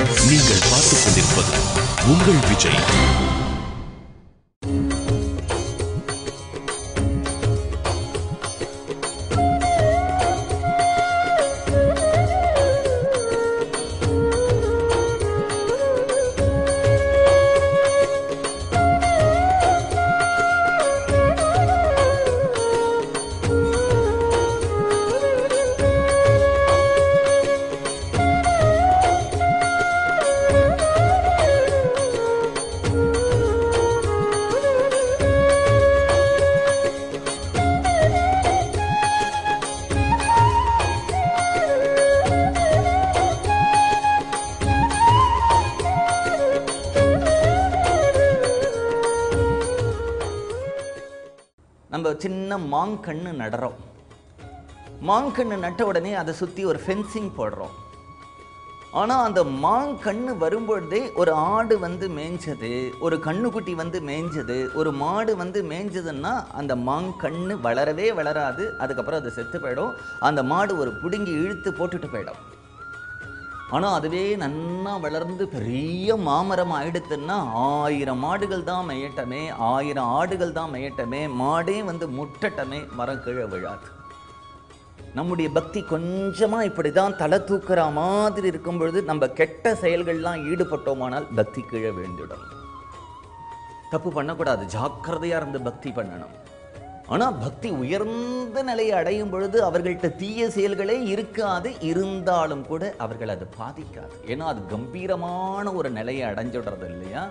நீங்கள் பார்த்துக் கொண்டிருப்பது உங்கள் விஜய் நம்ம சின்ன மாங்கன்று நடுறோம் மாங்கன்று நட்ட உடனே அதை சுற்றி ஒரு ஃபென்சிங் போடுறோம் ஆனால் அந்த மாங்கன்று வரும்பொழுதே ஒரு ஆடு வந்து மேய்ஞ்சது ஒரு கண்ணுக்குட்டி வந்து மேய்ஞ்சது ஒரு மாடு வந்து மேய்ஞ்சதுன்னா அந்த மாங்கன்று வளரவே வளராது அதுக்கப்புறம் அது செத்து போயிடும் அந்த மாடு ஒரு பிடுங்கி இழுத்து போட்டுட்டு போயிடும் ஆனால் அதுவே நன்னா வளர்ந்து பெரிய மாமரம் ஆயிடுத்துன்னா ஆயிரம் மாடுகள் தான் மேயட்டமே ஆயிரம் ஆடுகள் தான் மேயட்டமே மாடே வந்து முட்டட்டமே மரம் கீழே விழாது நம்முடைய பக்தி கொஞ்சமாக இப்படி தான் தலை தூக்குற மாதிரி இருக்கும் பொழுது நம்ம கெட்ட செயல்கள்லாம் ஈடுபட்டோமானால் பக்தி கீழே விழுந்துடும் தப்பு பண்ணக்கூடாது ஜாக்கிரதையாக இருந்து பக்தி பண்ணணும் ஆனால் பக்தி உயர்ந்த நிலையை அடையும் பொழுது அவர்கள்ட்ட தீய செயல்களே இருக்காது இருந்தாலும் கூட அவர்கள் அது பாதிக்காது ஏன்னா அது கம்பீரமான ஒரு நிலையை அடைஞ்சுடுறது இல்லையா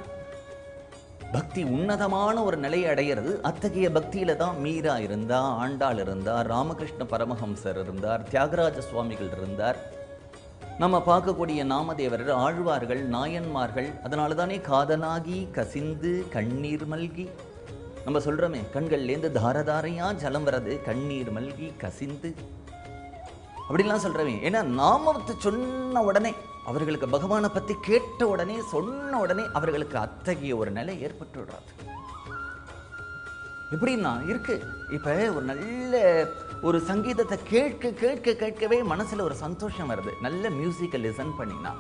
பக்தி உன்னதமான ஒரு நிலையை அடையிறது அத்தகைய பக்தியில தான் மீரா இருந்தா ஆண்டாள் இருந்தார் ராமகிருஷ்ண பரமஹம்சர் இருந்தார் தியாகராஜ சுவாமிகள் இருந்தார் நம்ம பார்க்கக்கூடிய நாமதேவரர் ஆழ்வார்கள் நாயன்மார்கள் அதனால தானே காதலாகி கசிந்து கண்ணீர் மல்கி நம்ம சொல்றோமே கண்கள்லேருந்து தாரதாரையா ஜலம் வர்றது கண்ணீர் மல்கி கசிந்து அப்படிலாம் சொல்றவே ஏன்னா நாமத்தை சொன்ன உடனே அவர்களுக்கு பகவானை பத்தி கேட்ட உடனே சொன்ன உடனே அவர்களுக்கு அத்தகைய ஒரு நிலை ஏற்பட்டு விடுறாது எப்படின்னா இருக்கு இப்ப ஒரு நல்ல ஒரு சங்கீதத்தை கேட்க கேட்க கேட்கவே மனசுல ஒரு சந்தோஷம் வருது நல்ல மியூசிக்கை லிசன் பண்ணினா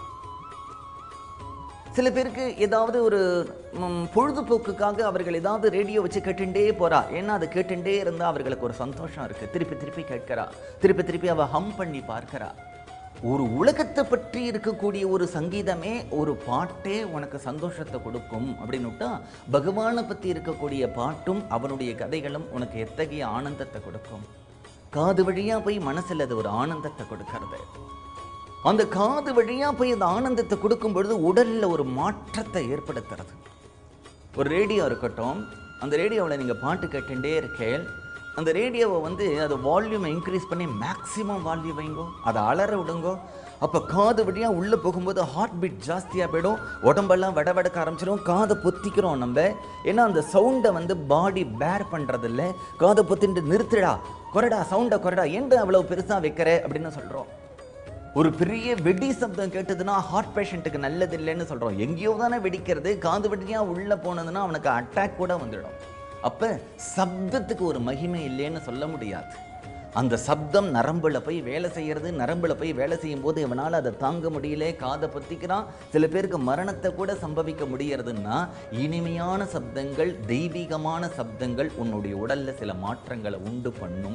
சில பேருக்கு ஏதாவது ஒரு ம், பொழுதுபோக்குக்காக அவர்கள் ஏதாவது ரேடியோ வச்சு கேட்டுட்டே போறா ஏன்னா அதை கேட்டுட்டே இருந்தால் அவர்களுக்கு ஒரு சந்தோஷம் இருக்கு திருப்பி திருப்பி கேட்கிறா திருப்பி திருப்பி அவ ஹம் பண்ணி பார்க்கிறா ஒரு உலகத்தை பற்றி இருக்கக்கூடிய ஒரு சங்கீதமே ஒரு பாட்டே உனக்கு சந்தோஷத்தை கொடுக்கும் அப்படின்னுட்டா பகவானை பற்றி இருக்கக்கூடிய பாட்டும் அவனுடைய கதைகளும் உனக்கு எத்தகைய ஆனந்தத்தை கொடுக்கும் காது வழியா போய் மனசுல அது ஒரு ஆனந்தத்தை கொடுக்கறது அந்த காது வழியா போய் அந்த ஆனந்தத்தை கொடுக்கும் பொழுது உடல்ல ஒரு மாற்றத்தை ஏற்படுத்துறது ஒரு ரேடியோ இருக்கட்டும் அந்த ரேடியோவில் நீங்கள் பாட்டு கேட்டுட்டே இருக்கேன் அந்த ரேடியோவை வந்து அது வால்யூமை இன்க்ரீஸ் பண்ணி மேக்ஸிமம் வால்யூம் வைங்கோ அதை அலற விடுங்கோ அப்போ காது வழியாக உள்ளே போகும்போது ஹார்ட் பீட் ஜாஸ்தியாக போயிடும் உடம்பெல்லாம் வட வடக்க ஆரம்பிச்சிடும் காதை பொத்திக்கிறோம் நம்ம ஏன்னா அந்த சவுண்டை வந்து பாடி பேர் பண்ணுறதில்ல காதை பொத்திட்டு நிறுத்துடா குறடா சவுண்டை குறடா ஏன்டா அவ்வளோ பெருசாக வைக்கிற அப்படின்னு சொல்கிறோம் ஒரு பெரிய வெடி சப்தம் கேட்டதுன்னா ஹார்ட் பேஷண்ட்டுக்கு நல்லது இல்லைன்னு சொல்கிறோம் எங்கேயோ தானே வெடிக்கிறது காது வழியாக உள்ளே போனதுன்னா அவனுக்கு அட்டாக் கூட வந்துடும் அப்போ சப்தத்துக்கு ஒரு மகிமை இல்லைன்னு சொல்ல முடியாது அந்த சப்தம் நரம்புல போய் வேலை செய்யறது நரம்புல போய் வேலை செய்யும் போது இவனால் அதை தாங்க முடியல காதை பொத்திக்கிறான் சில பேருக்கு மரணத்தை கூட சம்பவிக்க முடியறதுன்னா இனிமையான சப்தங்கள் தெய்வீகமான சப்தங்கள் உன்னுடைய உடல்ல சில மாற்றங்களை உண்டு பண்ணும்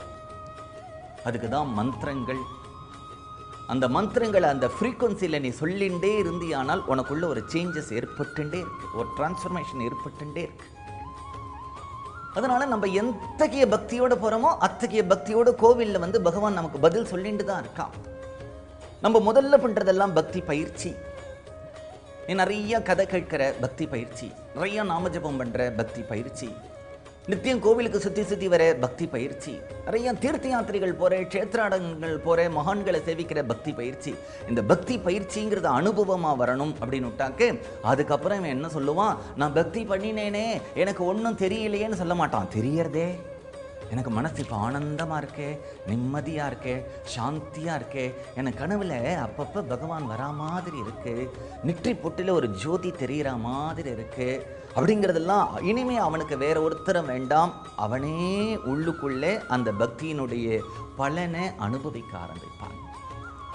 அதுக்கு தான் மந்திரங்கள் அந்த மந்திரங்களை அந்த ஃப்ரீக்குவன்சியில் நீ சொல்லிண்டே இருந்தியானால் உனக்குள்ள ஒரு சேஞ்சஸ் ஏற்பட்டுண்டே இருக்கு ஒரு டிரான்ஸ்ஃபர்மேஷன் ஏற்பட்டுண்டே இருக்கு அதனால நம்ம எத்தகைய பக்தியோட போறோமோ அத்தகைய பக்தியோட கோவில்ல வந்து பகவான் நமக்கு பதில் சொல்லிட்டு தான் இருக்கான் நம்ம முதல்ல பண்றதெல்லாம் பக்தி பயிற்சி நீ நிறைய கதை கேட்கிற பக்தி பயிற்சி நிறைய நாமஜபம் பண்ற பக்தி பயிற்சி நித்தியம் கோவிலுக்கு சுத்தி சுத்தி வர பக்தி பயிற்சி நிறைய தீர்த்த யாத்திரைகள் போற க்ஷேத்ராடங்கள் போற மகான்களை சேவிக்கிற பக்தி பயிற்சி இந்த பக்தி பயிற்சிங்கிறது அனுபவமா வரணும் அப்படின்னு விட்டாக்க அதுக்கப்புறம் இவன் என்ன சொல்லுவான் நான் பக்தி பண்ணினேனே எனக்கு ஒன்றும் தெரியலையேன்னு சொல்ல மாட்டான் தெரியறதே எனக்கு மனசு இப்போ ஆனந்தமாக இருக்கே நிம்மதியாக இருக்கே சாந்தியாக இருக்கே எனக்கு கனவுல அப்பப்போ பகவான் வரா மாதிரி இருக்கு நெற்றி பொட்டில் ஒரு ஜோதி தெரிகிற மாதிரி இருக்கு அப்படிங்கிறதெல்லாம் இனிமே அவனுக்கு வேற ஒருத்தரம் வேண்டாம் அவனே உள்ளுக்குள்ளே அந்த பக்தியினுடைய பலனை அனுபவிக்க ஆரம்பிப்பான்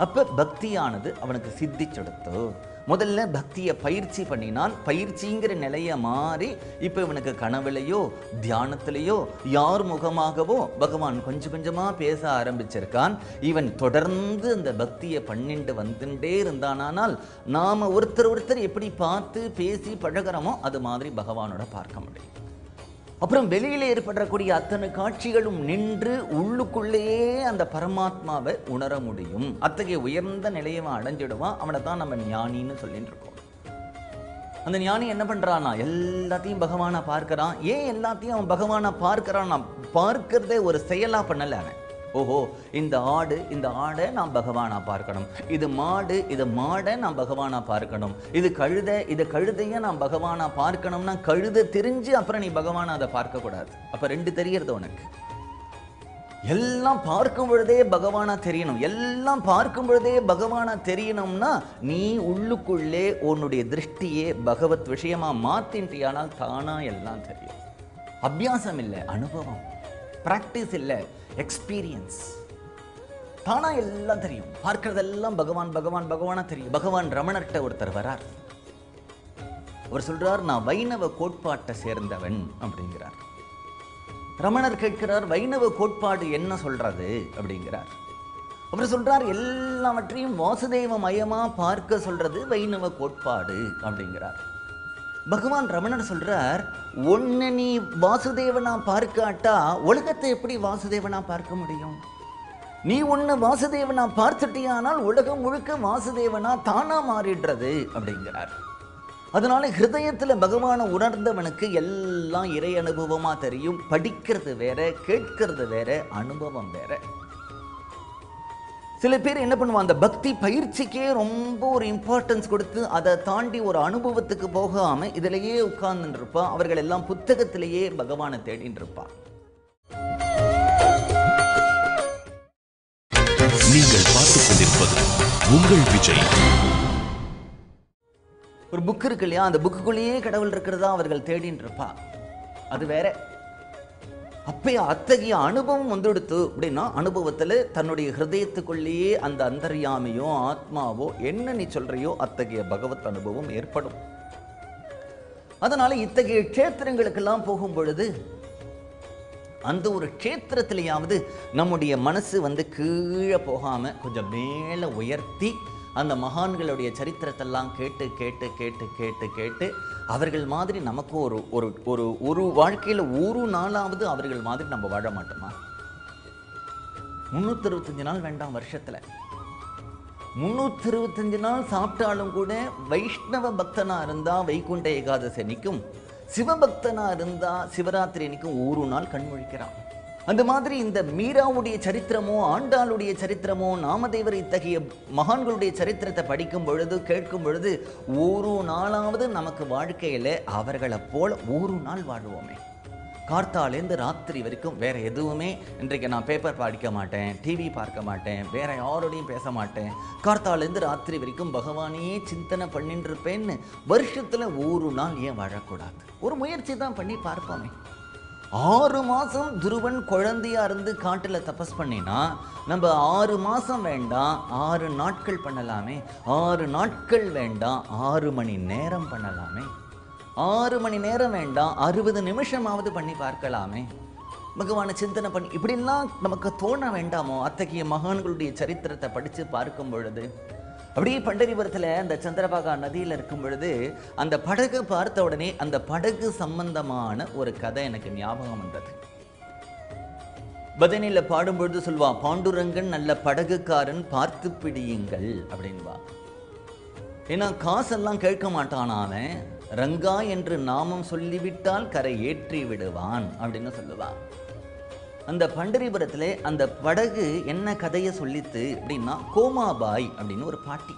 அப்ப பக்தியானது அவனுக்கு சித்திச்செடுத்து முதல்ல பக்தியை பயிற்சி பண்ணினான் பயிற்சிங்கிற நிலையை மாறி இப்போ இவனுக்கு கனவுலையோ தியானத்திலேயோ யார் முகமாகவோ பகவான் கொஞ்சம் கொஞ்சமா பேச ஆரம்பிச்சிருக்கான் இவன் தொடர்ந்து அந்த பக்தியை பண்ணிட்டு வந்துட்டே இருந்தானால் நாம ஒருத்தர் ஒருத்தர் எப்படி பார்த்து பேசி பழகுறோமோ அது மாதிரி பகவானோட பார்க்க முடியும் அப்புறம் வெளியில ஏற்படக்கூடிய அத்தனை காட்சிகளும் நின்று உள்ளுக்குள்ளேயே அந்த பரமாத்மாவை உணர முடியும் அத்தகைய உயர்ந்த நிலையை அவன் அடைஞ்சிடுவான் அவனை தான் நம்ம ஞானின்னு சொல்லிட்டு இருக்கோம் அந்த ஞானி என்ன பண்றானா எல்லாத்தையும் பகவானா பார்க்கறான் ஏன் எல்லாத்தையும் அவன் பகவானா பார்க்கறான் பார்க்கறதே ஒரு செயலா பண்ணல அவன் ஓஹோ இந்த ஆடு இந்த ஆடை நான் பகவானா பார்க்கணும் இது மாடு இது மாடை நான் பகவானா பார்க்கணும் இது கழுதை இது கழுதைய நான் பகவானா பார்க்கணும்னா கழுதை தெரிஞ்சு அப்புறம் நீ பகவானா அதை பார்க்க கூடாது அப்ப ரெண்டு தெரியறது உனக்கு எல்லாம் பார்க்கும் பொழுதே பகவானா தெரியணும் எல்லாம் பார்க்கும் பொழுதே பகவானா தெரியணும்னா நீ உள்ளுக்குள்ளே உன்னுடைய திருஷ்டியே பகவத் விஷயமா மாத்தின்றியானால் தானா எல்லாம் தெரியும் அபியாசம் இல்லை அனுபவம் பிராக்டிஸ் இல்லை எக்ஸ்பீரியன்ஸ் தானா எல்லாம் தெரியும் பார்க்கறதெல்லாம் பகவான் பகவான் பகவானா தெரியும் பகவான் ரமணர்கிட்ட ஒருத்தர் வரார் அவர் சொல்றார் நான் வைணவ கோட்பாட்டை சேர்ந்தவன் அப்படிங்கிறார் ரமணர் கேட்கிறார் வைணவ கோட்பாடு என்ன சொல்றது அப்படிங்கிறார் அவர் சொல்றார் எல்லாவற்றையும் வாசுதேவ மயமா பார்க்க சொல்றது வைணவ கோட்பாடு அப்படிங்கிறார் பகவான் ரமணர் சொல்றார் ஒன்னு நீ வாசுதேவனா பார்க்காட்டா உலகத்தை எப்படி வாசுதேவனா பார்க்க முடியும் நீ ஒன்னு வாசுதேவனா பார்த்துட்டியானால் உலகம் முழுக்க வாசுதேவனா தானா மாறிடுறது அப்படிங்கிறார் அதனால ஹிருதயத்துல பகவானை உணர்ந்தவனுக்கு எல்லாம் இறை அனுபவமா தெரியும் படிக்கிறது வேற கேட்கிறது வேற அனுபவம் வேற சில பேர் என்ன பண்ணுவாங்க அந்த பக்தி பயிற்சிக்கே ரொம்ப ஒரு இம்பார்ட்டன்ஸ் கொடுத்து அதை தாண்டி ஒரு அனுபவத்துக்கு போகாம இதிலேயே உட்கார்ந்துட்டு இருப்பா அவர்கள் எல்லாம் புத்தகத்திலேயே பகவானை தேடின்னு இருப்பா நீங்கள் பார்த்துக் கொண்டிருப்பது உங்கள் விஜய் ஒரு புக் இருக்கு இல்லையா அந்த புக்குக்குள்ளேயே கடவுள் இருக்கிறதா அவர்கள் தேடின்னு இருப்பா அது வேற அப்பயே அத்தகைய அனுபவம் வந்துடுத்து அப்படின்னா அனுபவத்தில் தன்னுடைய ஹிருதயத்துக்குள்ளேயே அந்த அந்தர்யாமியோ ஆத்மாவோ என்ன நீ சொல்றியோ அத்தகைய பகவத் அனுபவம் ஏற்படும் அதனால இத்தகைய க்ஷேத்திரங்களுக்கெல்லாம் போகும் பொழுது அந்த ஒரு க்ஷேத்திரத்திலேயாவது நம்முடைய மனசு வந்து கீழே போகாம கொஞ்சம் மேலே உயர்த்தி அந்த மகான்களுடைய சரித்திரத்தெல்லாம் கேட்டு கேட்டு கேட்டு கேட்டு கேட்டு அவர்கள் மாதிரி நமக்கும் ஒரு ஒரு ஒரு ஒரு வாழ்க்கையில் ஒரு நாளாவது அவர்கள் மாதிரி நம்ம வாழ மாட்டோமா முந்நூற்றி இருபத்தஞ்சு நாள் வேண்டாம் வருஷத்தில் முந்நூற்றி இருபத்தஞ்சு நாள் சாப்பிட்டாலும் கூட வைஷ்ணவ பக்தனா இருந்தா வைகுண்ட ஏகாதசி அன்னைக்கும் சிவபக்தனா இருந்தா சிவராத்திரி அன்னைக்கும் ஒரு நாள் கண்முழிக்கிறான் அந்த மாதிரி இந்த மீராவுடைய சரித்திரமோ ஆண்டாளுடைய சரித்திரமோ நாமதேவர் இத்தகைய மகான்களுடைய சரித்திரத்தை படிக்கும் பொழுது கேட்கும் பொழுது ஒரு நாளாவது நமக்கு வாழ்க்கையில அவர்களைப் போல ஒரு நாள் வாழ்வோமே கார்த்தாலேருந்து ராத்திரி வரைக்கும் வேற எதுவுமே இன்றைக்கு நான் பேப்பர் படிக்க மாட்டேன் டிவி பார்க்க மாட்டேன் வேற யாரோடையும் பேச மாட்டேன் கார்த்தாலேருந்து ராத்திரி வரைக்கும் பகவானையே சிந்தனை பண்ணிட்டு இருப்பேன்னு வருஷத்துல ஒரு நாள் ஏன் வாழக்கூடாது ஒரு முயற்சி தான் பண்ணி பார்ப்போமே ஆறு மாசம் துருவன் குழந்தையா இருந்து காட்டுல தபஸ் பண்ணினா நம்ம ஆறு மாசம் வேண்டாம் ஆறு நாட்கள் பண்ணலாமே ஆறு நாட்கள் வேண்டாம் ஆறு மணி நேரம் பண்ணலாமே ஆறு மணி நேரம் வேண்டாம் அறுபது நிமிஷமாவது பண்ணி பார்க்கலாமே பகவானை சிந்தனை பண்ணி இப்படிலாம் நமக்கு தோண வேண்டாமோ அத்தகைய மகான்களுடைய சரித்திரத்தை படித்து பார்க்கும் பொழுது அப்படியே பண்டரிபுரத்தில் அந்த சந்திரபாகா நதியில் இருக்கும் பொழுது அந்த படகு பார்த்த உடனே அந்த படகு சம்பந்தமான ஒரு கதை எனக்கு ஞாபகம் வந்தது பதனியில் பாடும்பொழுது சொல்வா பாண்டுரங்கன் நல்ல படகுக்காரன் பார்த்து பிடியுங்கள் அப்படின்பா ஏன்னா காசெல்லாம் கேட்க மாட்டான் அவன் ரங்கா என்று நாமம் சொல்லிவிட்டால் கரை ஏற்றி விடுவான் அப்படின்னு சொல்லுவான் அந்த பண்டரிபுரத்திலே அந்த படகு என்ன கதையை சொல்லித்து அப்படின்னா கோமாபாய் அப்படின்னு ஒரு பாட்டி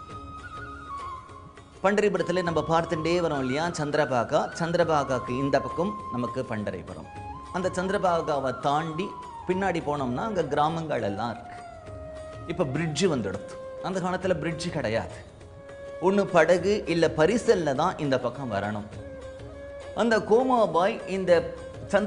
பண்டரிபுரத்தில் நம்ம பார்த்துட்டே வரோம் இல்லையா சந்திரபாகா சந்திரபாகாக்கு இந்த பக்கம் நமக்கு பண்டரிபுரம் அந்த சந்திரபாகாவை தாண்டி பின்னாடி போனோம்னா அங்கே கிராமங்கள் எல்லாம் இருக்கு இப்போ பிரிட்ஜு வந்துடுத்து அந்த காலத்தில் பிரிட்ஜு கிடையாது ஒன்று படகு இல்லை பரிசல்ல தான் இந்த பக்கம் வரணும் அந்த கோமாபாய் இந்த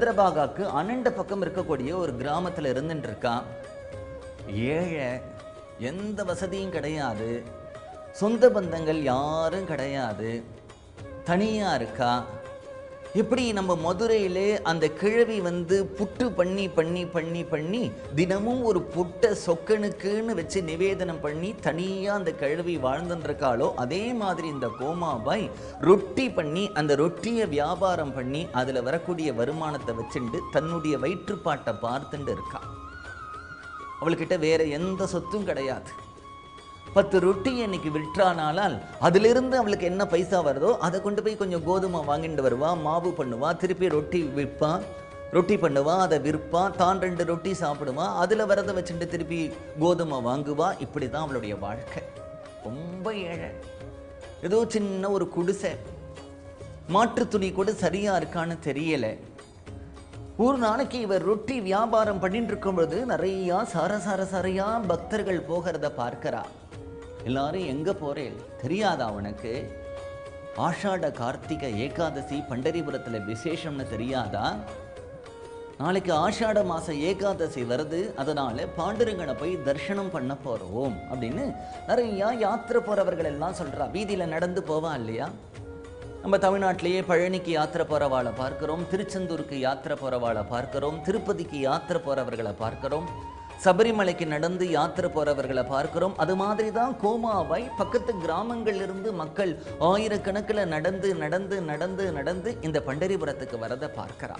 சந்திரபாகாக்கு அனண்ட பக்கம் இருக்கக்கூடிய ஒரு கிராமத்தில் இருந்துட்டு இருக்கான் ஏழை எந்த வசதியும் கிடையாது சொந்த பந்தங்கள் யாரும் கிடையாது தனியாக இருக்கா இப்படி நம்ம மதுரையிலே அந்த கிழவி வந்து புட்டு பண்ணி பண்ணி பண்ணி பண்ணி தினமும் ஒரு புட்டை சொக்கனுக்குன்னு வச்சு நிவேதனம் பண்ணி தனியாக அந்த கிழவி வாழ்ந்துருக்காளோ அதே மாதிரி இந்த கோமாபாய் ரொட்டி பண்ணி அந்த ரொட்டியை வியாபாரம் பண்ணி அதில் வரக்கூடிய வருமானத்தை வச்சுண்டு தன்னுடைய வயிற்றுப்பாட்டை பார்த்துட்டு இருக்கா அவள்கிட்ட வேற எந்த சொத்தும் கிடையாது பத்து ரொட்டி இன்னைக்கு விற்றானாலால் அதிலிருந்து அவளுக்கு என்ன பைசா வருதோ அதை கொண்டு போய் கொஞ்சம் கோதுமை வாங்கிட்டு வருவா மாவு பண்ணுவா திருப்பி ரொட்டி விற்பா ரொட்டி பண்ணுவா அதை விற்பா தான் ரெண்டு ரொட்டி சாப்பிடுவா அதில் வரதை வச்சுட்டு திருப்பி கோதுமை வாங்குவா இப்படி தான் அவளுடைய வாழ்க்கை ரொம்ப ஏழை ஏதோ சின்ன ஒரு குடிசை மாற்றுத் துணி கூட சரியா இருக்கான்னு தெரியலை ஒரு நாளைக்கு இவர் ரொட்டி வியாபாரம் பண்ணிட்டு இருக்கும் பொழுது நிறையா சார சார சாரையா பக்தர்கள் போகிறத பார்க்கிறா எல்லாரும் எங்க போறேன் தெரியாதா அவனுக்கு ஆஷாட கார்த்திகை ஏகாதசி பண்டரிபுரத்துல விசேஷம்னு தெரியாதா நாளைக்கு ஆஷாட மாச ஏகாதசி வருது அதனால பாண்டுரங்கனை போய் தரிசனம் பண்ண போறோம் அப்படின்னு நிறைய யாத்திரை போறவர்கள் எல்லாம் சொல்றா வீதியில நடந்து போவா இல்லையா நம்ம தமிழ்நாட்டிலேயே பழனிக்கு யாத்திரை போகிறவாளை பார்க்கிறோம் திருச்செந்தூருக்கு யாத்திரை போகிறவாளை பார்க்கிறோம் திருப்பதிக்கு யாத்திரை போகிறவர்களை பார்க்கிறோம் சபரிமலைக்கு நடந்து யாத்திரை போகிறவர்களை பார்க்கிறோம் அது மாதிரி தான் கோமாவை பக்கத்து கிராமங்கள்ல இருந்து மக்கள் ஆயிரக்கணக்கில் நடந்து நடந்து நடந்து நடந்து இந்த பண்டரிபுரத்துக்கு வரதை பார்க்கிறா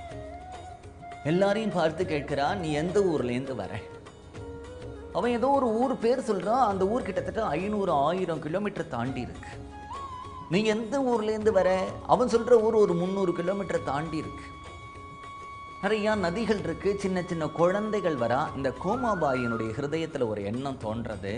எல்லாரையும் பார்த்து கேட்கிறா நீ எந்த ஊர்லேருந்து வர அவன் ஏதோ ஒரு ஊர் பேர் சொல்றான் அந்த ஊர் கிட்டத்தட்ட ஐநூறு ஆயிரம் கிலோமீட்டர் தாண்டி இருக்கு நீ எந்த ஊர்லேருந்து வர அவன் சொல்ற ஊர் ஒரு முந்நூறு கிலோமீட்டர் தாண்டி இருக்கு நிறையா நதிகள் இருக்கு சின்ன சின்ன குழந்தைகள் வரா இந்த கோமாபாயினுடைய ஹிருதயத்தில் ஒரு எண்ணம் தோன்றது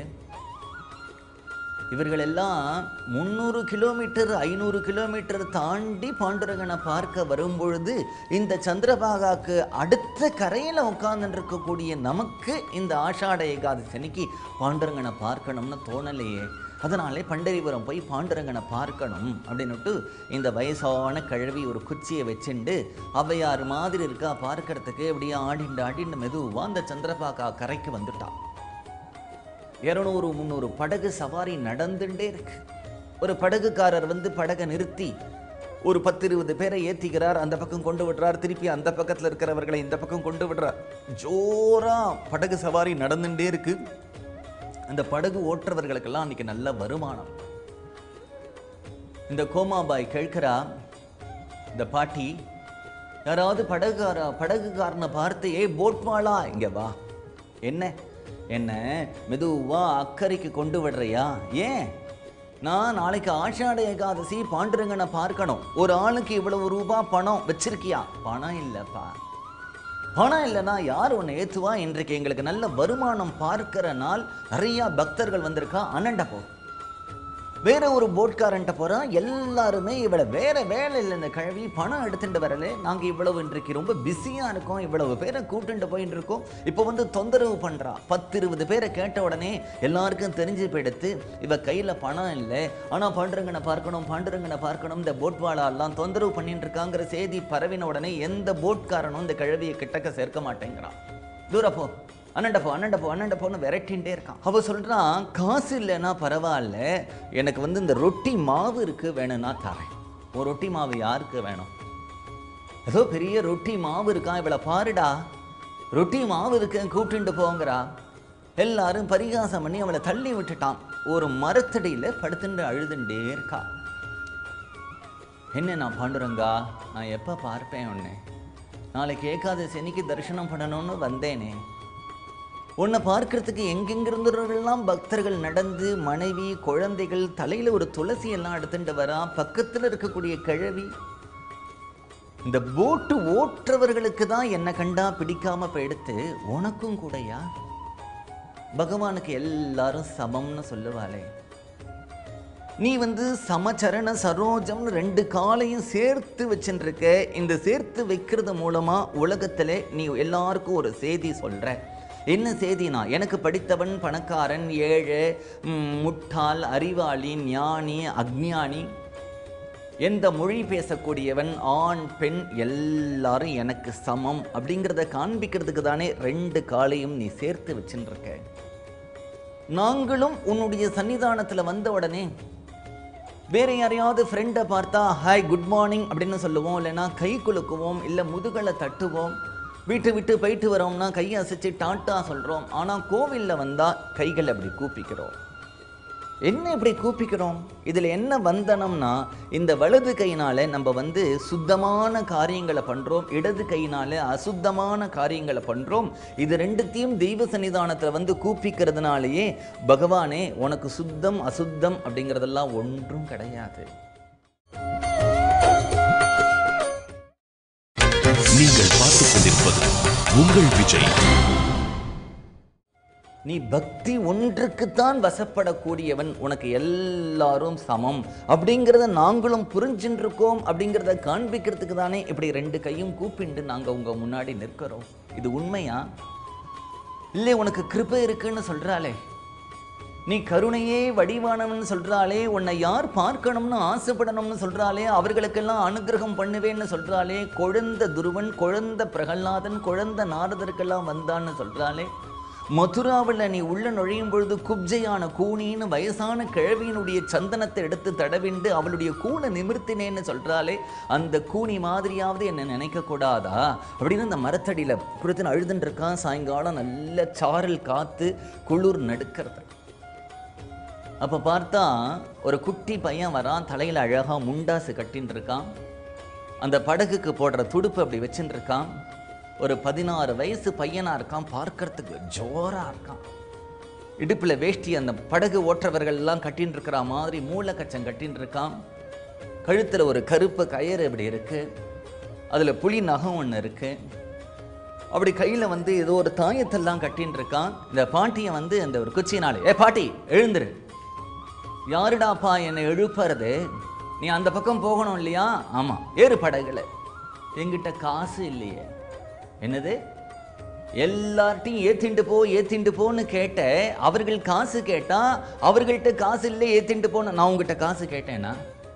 இவர்கள் எல்லாம் முந்நூறு கிலோமீட்டர் ஐநூறு கிலோமீட்டர் தாண்டி பாண்டுரங்கனை பார்க்க வரும்பொழுது இந்த சந்திரபாகாக்கு அடுத்த கரையில் உட்கார்ந்துட்டு இருக்கக்கூடிய நமக்கு இந்த ஆஷாட ஏகாதசனிக்கு பாண்டுரங்கனை பார்க்கணும்னு தோணலையே அதனாலே பண்டரிபுரம் போய் பாண்டுரங்கனை பார்க்கணும் அப்படின்னுட்டு இந்த வயசான கழுவி ஒரு குச்சியை வச்சுண்டு அவையார் மாதிரி இருக்கா பார்க்கறதுக்கு அப்படியே ஆடிண்டு ஆடிண்டு மெதுவா அந்த சந்திரபாகா கரைக்கு வந்துட்டா இரநூறு முந்நூறு படகு சவாரி நடந்துட்டே இருக்கு ஒரு படகுக்காரர் வந்து படகை நிறுத்தி ஒரு பத்து இருபது பேரை ஏத்திக்கிறார் அந்த பக்கம் கொண்டு விடுறார் திருப்பி அந்த பக்கத்துல இருக்கிறவர்களை இந்த பக்கம் கொண்டு விடுறார் ஜோரா படகு சவாரி நடந்துட்டே இருக்கு அந்த படகு ஓட்டுறவர்களுக்கெல்லாம் அன்னைக்கு நல்ல வருமானம் இந்த கோமாபாய் கேட்கிறா இந்த பாட்டி யாராவது படகுக்கார படகுக்காரனை பார்த்து ஏய் போட்வாளா இங்க வா என்ன என்ன மெதுவா அக்கறைக்கு கொண்டு விடுறியா ஏன் நான் நாளைக்கு ஆஷாட ஏகாதசி பாண்டுரங்கனை பார்க்கணும் ஒரு ஆளுக்கு இவ்வளவு ரூபா பணம் வச்சிருக்கியா பணம் இல்லைப்பா பணம் இல்லைன்னா யார் உன்னை ஏற்றுவா இன்றைக்கு எங்களுக்கு நல்ல வருமானம் பார்க்கிற நாள் நிறையா பக்தர்கள் வந்திருக்கா அனண்ட போ வேற ஒரு போட்காரன்ட்ட போறா எல்லாருமே இவளை வேற வேலை இல்லை இந்த கழுவி பணம் எடுத்துட்டு வரல நாங்க இவ்வளவு இன்றைக்கு ரொம்ப பிஸியா இருக்கோம் இவ்வளவு பேரை கூட்டுட்டு போயிட்டு இருக்கோம் இப்போ வந்து தொந்தரவு பண்றா பத்து இருபது பேரை கேட்ட உடனே எல்லாருக்கும் தெரிஞ்சு போயிடுத்து இவ கையில பணம் இல்லை ஆனா பாண்டுரங்கனை பார்க்கணும் பாண்டுரங்கனை பார்க்கணும் இந்த போட்வாலா எல்லாம் தொந்தரவு பண்ணிட்டு இருக்காங்கிற செய்தி பரவின உடனே எந்த போட்காரனும் இந்த கழுவியை கிட்டக்க சேர்க்க மாட்டேங்கிறான் தூர போ அண்ணண்ட போ அண்ணண்ட போ அண்ணண்ட போன்னு விரட்டின்டே இருக்கான் அவ சொல்றான் காசு இல்லைன்னா பரவாயில்ல எனக்கு வந்து இந்த ரொட்டி மாவு இருக்கு வேணும்னா தரேன் ஒரு ரொட்டி மாவு யாருக்கு வேணும் ஏதோ பெரிய ரொட்டி மாவு இருக்கான் இவளை பாருடா ரொட்டி மாவு இருக்கு கூப்பிட்டுட்டு போங்கிறா எல்லாரும் பரிகாசம் பண்ணி அவளை தள்ளி விட்டுட்டான் ஒரு மரத்தடியில படுத்துட்டு அழுதுண்டே இருக்கா என்ன நான் பாண்டுரங்கா நான் எப்போ பார்ப்பேன் உன்னை நாளைக்கு ஏகாதசி அன்னைக்கு தரிசனம் பண்ணணும்னு வந்தேனே உன்னை பார்க்கறதுக்கு எங்கெங்கிருந்தவர்கள்லாம் பக்தர்கள் நடந்து மனைவி குழந்தைகள் தலையில் ஒரு துளசி எல்லாம் எடுத்துட்டு வரா பக்கத்தில் இருக்கக்கூடிய கிழவி இந்த போட்டு ஓட்டுறவர்களுக்கு தான் என்ன கண்டா பிடிக்காம போயிடுத்து உனக்கும் கூடயா பகவானுக்கு எல்லாரும் சமம்னு சொல்லுவாளே நீ வந்து சமச்சரண சரோஜம்னு ரெண்டு காலையும் சேர்த்து வச்சுருக்க இந்த சேர்த்து வைக்கிறது மூலமா உலகத்துல நீ எல்லாருக்கும் ஒரு செய்தி சொல்ற என்ன செய்தினா எனக்கு படித்தவன் பணக்காரன் ஏழை ம், முட்டாள் அறிவாளி ஞானி அக்ஞானி எந்த மொழி பேசக்கூடியவன் ஆண் பெண் எல்லாரும் எனக்கு சமம் அப்படிங்கிறத காண்பிக்கிறதுக்கு தானே ரெண்டு காலையும் நீ சேர்த்து வச்சுருக்க நாங்களும் உன்னுடைய சன்னிதானத்துல வந்த உடனே வேற யாரையாவது ஃப்ரெண்டை பார்த்தா ஹாய் குட் மார்னிங் அப்படின்னு சொல்லுவோம் இல்லைன்னா கை குலுக்குவோம் இல்லை முதுகலை தட்டுவோம் வீட்டு விட்டு போயிட்டு வரோம்னா கையை அசைச்சு டாட்டா சொல்கிறோம் ஆனால் கோவிலில் வந்தால் கைகளை அப்படி கூப்பிக்கிறோம் என்ன இப்படி கூப்பிக்கிறோம் இதில் என்ன வந்தனம்னா இந்த வலது கையினால நம்ம வந்து சுத்தமான காரியங்களை பண்ணுறோம் இடது கையினால அசுத்தமான காரியங்களை பண்ணுறோம் இது ரெண்டுத்தையும் தெய்வ சன்னிதானத்தில் வந்து கூப்பிக்கிறதுனாலேயே பகவானே உனக்கு சுத்தம் அசுத்தம் அப்படிங்கிறதெல்லாம் ஒன்றும் கிடையாது நீங்கள் பார்த்துக் கொண்டிருப்பது உங்கள் விஜய் நீ பக்தி ஒன்றுக்குத்தான் வசப்படக்கூடியவன் உனக்கு எல்லாரும் சமம் அப்படிங்கிறத நாங்களும் புரிஞ்சுருக்கோம் அப்படிங்கிறத காண்பிக்கிறதுக்கு தானே இப்படி ரெண்டு கையும் கூப்பிண்டு நாங்கள் உங்க முன்னாடி நிற்கிறோம் இது உண்மையா இல்லை உனக்கு கிருபை இருக்குன்னு சொல்றாளே நீ கருணையே வடிவானவன் சொல்றாளே உன்னை யார் பார்க்கணும்னு ஆசைப்படணும்னு சொல்றாளே அவர்களுக்கெல்லாம் அனுகிரகம் பண்ணுவேன்னு சொல்றாளே குழந்த துருவன் குழந்த பிரகலாதன் குழந்த நாரதருக்கெல்லாம் வந்தான்னு சொல்றாளே மதுராவில் நீ உள்ள நுழையும் பொழுது குப்ஜையான கூனின்னு வயசான கிழவியினுடைய சந்தனத்தை எடுத்து தடவிண்டு அவளுடைய கூனை நிமிர்த்தினேன்னு சொல்றாளே அந்த கூனி மாதிரியாவது என்னை நினைக்க கூடாதா அப்படின்னு அந்த மரத்தடியில் குடுத்து அழுதுன்னு இருக்கான் சாயங்காலம் நல்ல சாரல் காத்து குளிர் நடுக்கிறது அப்போ பார்த்தா ஒரு குட்டி பையன் வரான் தலையில் அழகாக முண்டாசு கட்டின்னு இருக்கான் அந்த படகுக்கு போடுற துடுப்பு அப்படி வச்சுட்டு இருக்கான் ஒரு பதினாறு வயசு பையனா இருக்கான் பார்க்கறதுக்கு ஜோரா இருக்கான் இடுப்புல வேஷ்டி அந்த படகு ஓட்டுறவர்கள் எல்லாம் கட்டின்னு இருக்கிற மாதிரி மூலக்கச்சம் கட்டின்னு இருக்கான் கழுத்துல ஒரு கருப்பு கயிறு இப்படி இருக்கு அதுல புலி நகம் ஒன்று இருக்கு அப்படி கையில வந்து ஏதோ ஒரு தாயத்தெல்லாம் கட்டின்னு இருக்கான் இந்த பாட்டியை வந்து அந்த ஒரு குச்சினாலே ஏ பாட்டி எழுந்துரு யாருடாப்பா என்னை எழுப்புறது நீ அந்த பக்கம் போகணும் இல்லையா ஆமா ஏறு படகுல என்கிட்ட காசு இல்லையே என்னது எல்லார்ட்டையும் ஏத்திண்டு போ ஏத்திண்டு போன்னு கேட்ட அவர்கள் காசு கேட்டா அவர்கள்ட்ட காசு இல்லை ஏத்திண்டு போன்னு நான் உங்ககிட்ட காசு கேட்டேனா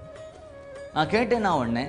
நான் கேட்டேன் நான் ஒன்று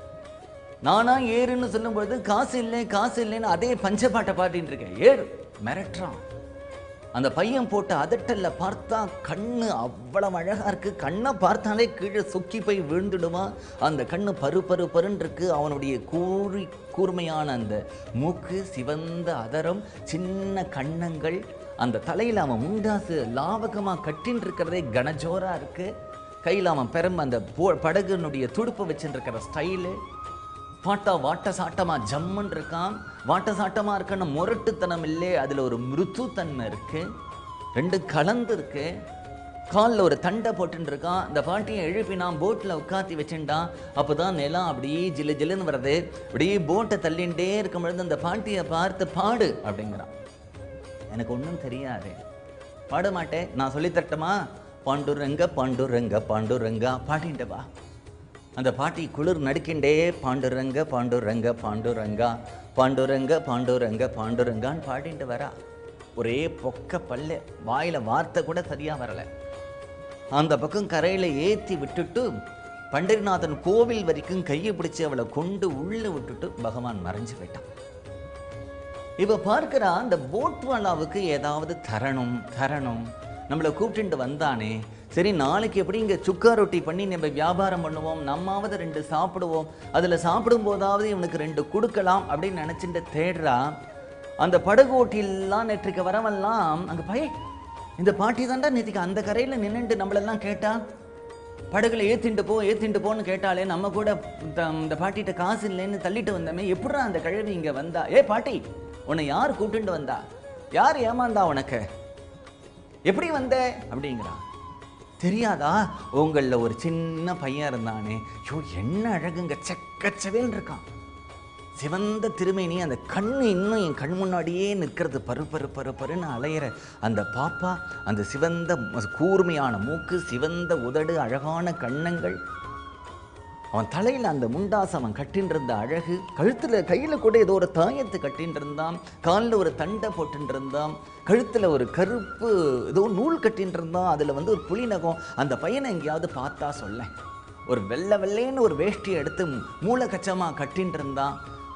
நானா ஏறுன்னு சொல்லும்பொழுது காசு இல்லை காசு இல்லைன்னு அதே பஞ்சப்பாட்டை பாடிட்டு இருக்கேன் ஏறு மிரட்டுறான் அந்த பையன் போட்ட அதட்டல்ல பார்த்தா கண்ணு அவ்வளவு அழகா இருக்கு கண்ணை பார்த்தாலே கீழே சொக்கி போய் விழுந்துடுமா அந்த கண்ணு பரு பரு பருன்னு இருக்கு அவனுடைய கூறி கூர்மையான அந்த மூக்கு சிவந்த அதரம் சின்ன கண்ணங்கள் அந்த தலையில அவன் முண்டாசு லாவகமா கட்டின்னு இருக்கிறதே கனஜோரா இருக்கு கையில் அவன் பெரும் அந்த போ- படகுனுடைய துடுப்பு வச்சுட்டு இருக்கிற ஸ்டைலு பாட்டா வாட்ட சாட்டமா ஜம்முன்னு இருக்கான் வாட்ட சாட்டமா இருக்கன்னு முரட்டுத்தனம் இல்லை அதுல ஒரு மிருத்துத்தன்மை இருக்கு ரெண்டு கலந்து இருக்கு காலில் ஒரு தண்டை போட்டுன்னு இருக்கான் இந்த பாட்டியை எழுப்பினான் போட்டில் உட்காத்தி வச்சுட்டான் அப்போதான் நிலம் அப்படியே ஜிலு ஜிலுன்னு வருது அப்படியே போட்டை தள்ளிண்டே இருக்கும் பொழுது அந்த பாட்டியை பார்த்து பாடு அப்படிங்கிறான் எனக்கு ஒன்றும் தெரியாது பாட மாட்டேன் நான் சொல்லித் தரட்டுமா பாண்டுரங்க பாண்டுரங்க பாண்டுரங்கா பாடிட்டு வா அந்த பாட்டி குளிர் நடுக்கிண்டே பாண்டுரங்க பாண்டுரங்க பாண்டுரங்கா பாண்டுரங்க பாண்டுரங்க பாண்டுரங்கான்னு பாடிட்டு வரா ஒரே பொக்க பல்லு வாயில வார்த்தை கூட சரியா வரல அந்த பக்கம் கரையில ஏத்தி விட்டுட்டு பண்டரிநாதன் கோவில் வரைக்கும் கையை பிடிச்சு அவளை கொண்டு உள்ள விட்டுட்டு பகவான் மறைஞ்சு போயிட்டான் இவ பார்க்கிறா அந்த போட்வாலாவுக்கு ஏதாவது தரணும் தரணும் நம்மளை கூப்பிட்டுட்டு வந்தானே சரி நாளைக்கு எப்படி இங்கே சுக்கா ரொட்டி பண்ணி நம்ம வியாபாரம் பண்ணுவோம் நம்மாவது ரெண்டு சாப்பிடுவோம் அதில் சாப்பிடும் போதாவது இவனுக்கு ரெண்டு கொடுக்கலாம் அப்படின்னு நினச்சிட்டு தேடுறா அந்த படகு ஓட்டிலாம் நேற்றுக்கு வரவெல்லாம் அங்கே பய இந்த பாட்டி தாண்டா நேற்றுக்கு அந்த கரையில் நின்னுட்டு நம்மளெல்லாம் கேட்டா படகுல ஏத்திண்டு போ ஏத்திண்டு போன்னு கேட்டாலே நம்ம கூட த- இந்த பாட்டிகிட்ட காசு இல்லைன்னு தள்ளிட்டு வந்தோமே எப்படிடா அந்த கிழவி இங்க வந்தா ஏ பாட்டி உன்னை யார் கூப்பிட்டு வந்தா யார் ஏமாந்தா உனக்கு எப்படி வந்த அப்படிங்கிறா தெரியாதா உங்களில் ஒரு சின்ன பையன் இருந்தானே ஐயோ என்ன அழகுங்க செக்கச்சவேல் இருக்கான் சிவந்த திருமேனி அந்த கண்ணு இன்னும் என் கண் முன்னாடியே நிற்கிறது பரு பரு பரு பருன்னு அலையிற அந்த பாப்பா அந்த சிவந்த ம- கூர்மையான மூக்கு சிவந்த உதடு அழகான கண்ணங்கள் அவன் தலையில் அந்த முண்டாசு அவன் கட்டின்னு இருந்த அழகு கழுத்துல கையில கூட ஏதோ ஒரு தாயத்தை கட்டின்னு இருந்தான் காலில் ஒரு தண்டை போட்டுன்னு இருந்தான் கழுத்துல ஒரு கருப்பு ஏதோ நூல் கட்டின்னு இருந்தான் அதுல வந்து ஒரு புலி நகம் அந்த பையனை எங்கேயாவது பார்த்தா சொல்லேன் ஒரு வெள்ளை வெள்ளைன்னு ஒரு வேஷ்டியை எடுத்து மூளை கச்சமா கட்டின்னு இருந்தான்